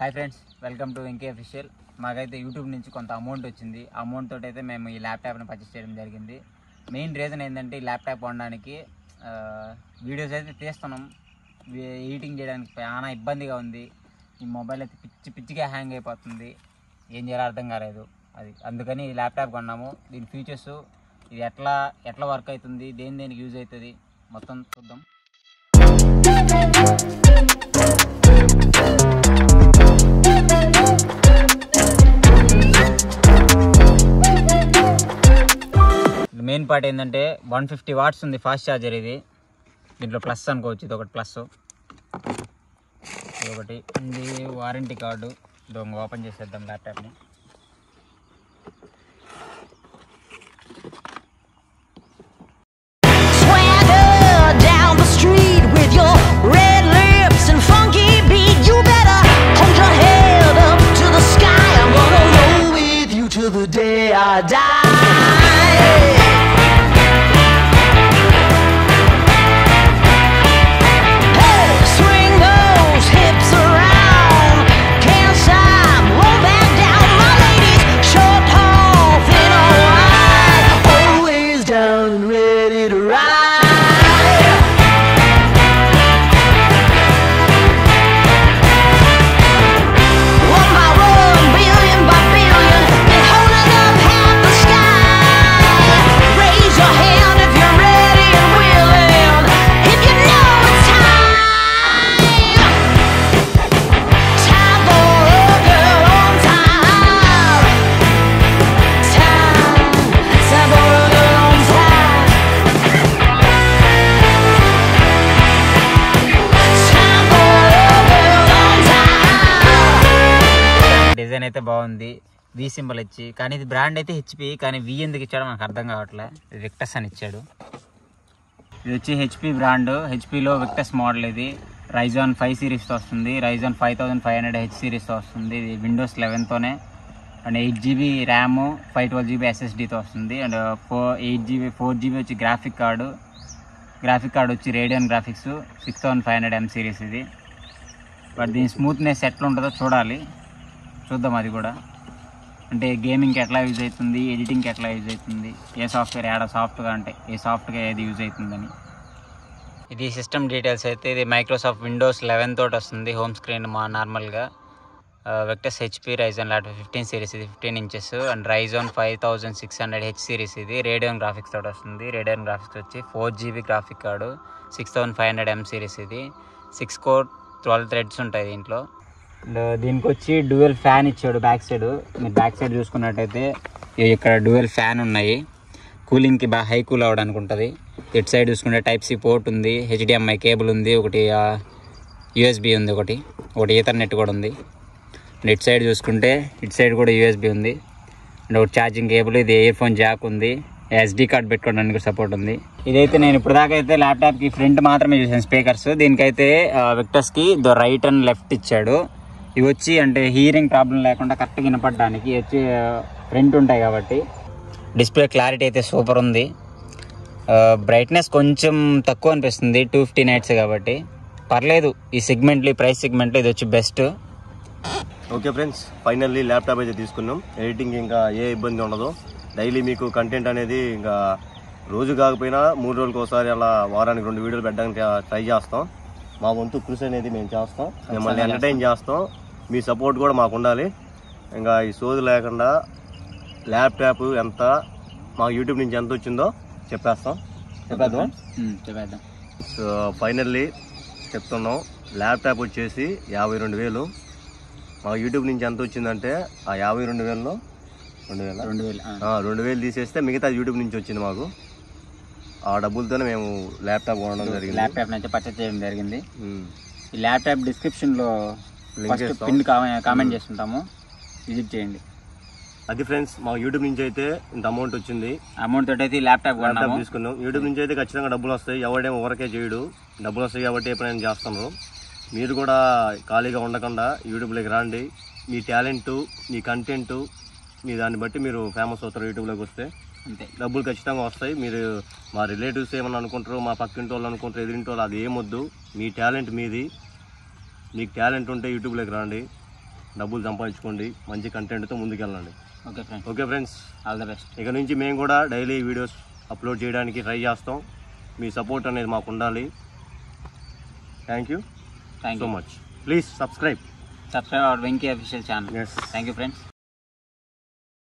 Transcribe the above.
Hi friends welcome to Venky official మాకైతే YouTube నుంచి కొంత అమౌంట్ వచ్చింది ఆ అమౌంట్ తోటి అయితే మేము ఈ ల్యాప్టాప్ని పర్చేస్ చేయడం జరిగింది మెయిన్ రీజన్ ఏంటంటే ఈ ల్యాప్టాప్ కొనడానికి వీడియోస్ అయితే తీస్తున్నాం ఎడిటింగ్ చేయడానికి చాలా ఇబ్బందిగా ఉంది ఈ మొబైల్ అయితే పిచ్చి పిచ్చిగా హ్యాంగ్ అయిపోతుంది ఏం చేయాలో అర్థం కాలేదు అది అందుకని ఈ ల్యాప్టాప్ కొన్నాము దీని ఫీచర్స్ ఇది ఎట్లా ఎట్లా వర్క్ అవుతుంది దేని దేనికి యూజ్ అవుతుంది మొత్తం చూద్దాం మెయిన్ పార్ట్ ఏంటంటే వన్ ఫిఫ్టీ వాట్స్ ఉంది ఫాస్ట్ ఛార్జర్ ఇది దీంట్లో ప్లస్ అనుకోవచ్చు ఇది ఒకటి ప్లస్ ఇది ఒకటి ఇది వారంటీ కార్డు దొంగ ఓపెన్ చేసేద్దాం ల్యాప్టాప్ని Swagger down the street with your red lips and funky beat. You better hold your head up to the sky. I'm gonna roll with you till the day I die. Hey, swing those hips around. Can't stop, roll back down. My ladies, short, tall, thin or wide, always down and ready to ride. One by one, billion by billion, been holding up half the sky. Raise your hand if you're ready and willing. If you know it's time. Time for a girl on time. Time, time for a girl on time. Time for a girl on time. Design అయితే బాగుంది వి symbol ఇచ్చి కానీ ఇది brand అయితే HP కానీ వి ఎందుకు ఇచ్చాడో మనకు అర్థం కావట్లే విక్టస్ అని ఇచ్చాడు ఇది వచ్చి హెచ్పి బ్రాండ్ హెచ్పిలో విక్టస్ మోడల్ ఇది రైజాన్ ఫైవ్ సిరీస్తో వస్తుంది Ryzen five thousand five hundred H సిరీస్తో వస్తుంది ఇది విండోస్ లెవెన్తోనే and eight GB RAM five twelve GB ఎస్ఎస్డితో వస్తుంది and four eight GB four GB వచ్చి గ్రాఫిక్ కార్డు గ్రాఫిక్ కార్డు వచ్చి Radeon graphics six thousand five hundred M series ఇది but దీని స్మూత్నెస్ ఎట్లా ఉంటుందో చూడాలి చూద్దాం అది కూడా అంటే గేమింగ్కి ఎట్లా యూజ్ అవుతుంది ఎడిటింగ్కి ఎట్లా యూజ్ అవుతుంది ఏ సాఫ్ట్వేర్ ఏడ సాఫ్ట్గా అంటే ఏ సాఫ్ట్గా ఏది యూజ్ అవుతుందని ఇది సిస్టమ్ డీటెయిల్స్ అయితే ఇది మైక్రోసాఫ్ట్ విండోస్ లెవెన్ తోటి వస్తుంది హోమ్ స్క్రీన్ మా నార్మల్గా Victus HP Ryzen laptop fifteen series ఇది fifteen inches and Ryzen five thousand six hundred H series ఇది రేడియన్ గ్రాఫిక్స్ తోటి వస్తుంది రేడియన్ గ్రాఫిక్స్ వచ్చి four GB graphic card six thousand five hundred M series ఇది six core twelve threads ఉంటాయి దీంట్లో and దీనికి వచ్చి డ్యూయల్ ఫ్యాన్ ఇచ్చాడు బ్యాక్ సైడ్ మీరు బ్యాక్ సైడ్ చూసుకున్నట్టయితే ఇవి ఇక్కడ డ్యూయల్ ఫ్యాన్ ఉన్నాయి కూలింగ్కి బాగా హై కూల్ అవ్వడానికి ఉంటుంది ఇటు సైడ్ చూసుకుంటే టైప్ సి పోర్ట్ ఉంది హెచ్డిఎంఐ కేబుల్ ఉంది ఒకటి యూఎస్బి ఉంది ఒకటి ఒకటి ఈథర్నెట్ కూడా ఉంది అండ్ ఇటు సైడ్ చూసుకుంటే ఇటు సైడ్ కూడా యూఎస్బి ఉంది అండ్ ఒకటి ఛార్జింగ్ కేబుల్ ఇది ఇయర్ ఫోన్ జాక్ ఉంది ఎస్డి కార్డ్ పెట్టుకోవడానికి సపోర్ట్ ఉంది ఇదైతే నేను ఇప్పుడు దాకా అయితే ల్యాప్టాప్కి ఫ్రంట్ మాత్రమే చూసాను స్పీకర్స్ దీనికైతే విక్టర్స్కి ద రైట్ అండ్ లెఫ్ట్ ఇచ్చాడు ఇవి వచ్చి అంటే హీరింగ్ ప్రాబ్లం లేకుండా కరెక్ట్గా వినపడడానికి ఇవి వచ్చి ఫ్రంట్ ఉంటాయి కాబట్టి డిస్ప్లే క్లారిటీ అయితే సూపర్ ఉంది బ్రైట్నెస్ కొంచెం తక్కువ అనిపిస్తుంది టూ ఫిఫ్టీ నైట్స్ కాబట్టి పర్లేదు ఈ సెగ్మెంట్లో ఈ ప్రైస్ సెగ్మెంట్లో ఇది వచ్చి best okay friends finally laptop అయితే తీసుకున్నాం ఎడిటింగ్ ఇంకా ఏ ఇబ్బంది ఉండదు డైలీ మీకు కంటెంట్ అనేది ఇంకా రోజు కాకపోయినా మూడు రోజులకు ఒకసారి అలా వారానికి రెండు వీడియోలు పెట్టడానికి ట్రై చేస్తాం మా వంతు కృషి అనేది మేము చేస్తాం మిమ్మల్ని ఎంటర్టైన్ చేస్తాం మీ సపోర్ట్ కూడా మాకు ఉండాలి ఇంకా ఈ సోది లేకుండా ల్యాప్టాప్ ఎంత మా యూట్యూబ్ నుంచి ఎంత వచ్చిందో చెప్పేస్తాం చెప్పేద్దాం చెప్పేద్దాం సో ఫైనల్లీ చెప్తున్నాం ల్యాప్టాప్ వచ్చేసి యాభై రెండు వేలు మా యూట్యూబ్ నుంచి ఎంత వచ్చిందంటే ఆ యాభై రెండు వేలలో రెండు వేల రెండు వేలు ఆ, రెండు వేలు తీసేస్తే మిగతా యూట్యూబ్ నుంచి వచ్చింది మాకు ఆ డబ్బులతోనే మేము ల్యాప్టాప్ కొనడం జరిగింది ల్యాప్టాప్ అయితే పర్చేస్ చేయడం జరిగింది ఉమ్. ఈ ల్యాప్టాప్ డిస్క్రిప్షన్ లో Link ఫస్ట్ చేస్తాం. పిన్ కామెంట్ చేస్తుంటాము విజిట్ చేయండి అది ఫ్రెండ్స్ మా యూట్యూబ్ నుంచి అయితే ఇంత అమౌంట్ వచ్చింది అమౌంట్ తోటి అయితే ఈ ల్యాప్టాప్ ల్యాప్టాప్ కొన్నాము తీసుకున్నాం యూట్యూబ్ నుంచి అయితే ఖచ్చితంగా డబ్బులు వస్తాయి ఎవడేమో ఊరకే చేయడు డబ్బులు వస్తాయి కాబట్టి ఎప్పుడైనా చేస్తున్నారు మీరు కూడా ఖాళీగా ఉండకుండా యూట్యూబ్లోకి రండి మీ టాలెంట్ మీ కంటెంట్ మీ దాన్ని బట్టి మీరు ఫేమస్ అవుతారు యూట్యూబ్లోకి వస్తే అంతే డబ్బులు ఖచ్చితంగా వస్తాయి మీరు మా రిలేటివ్స్ ఏమన్నా అనుకుంటారు మా పక్కింటి వాళ్ళు అనుకుంటారు ఎదిరింటి వాళ్ళు అది ఏమొద్దు మీ టాలెంట్ మీది మీకు టాలెంట్ ఉంటే యూట్యూబ్లోకి రండి డబ్బులు సంపాదించుకోండి మంచి కంటెంట్తో ముందుకెళ్ళండి okay friends okay friends all the best ఇక నుంచి మేము కూడా డైలీ వీడియోస్ అప్లోడ్ చేయడానికి ట్రై చేస్తాం మీ సపోర్ట్ అనేది మాకు ఉండాలి thank you thank so you much please subscribe subscribe our Venky official channel yes thank you friends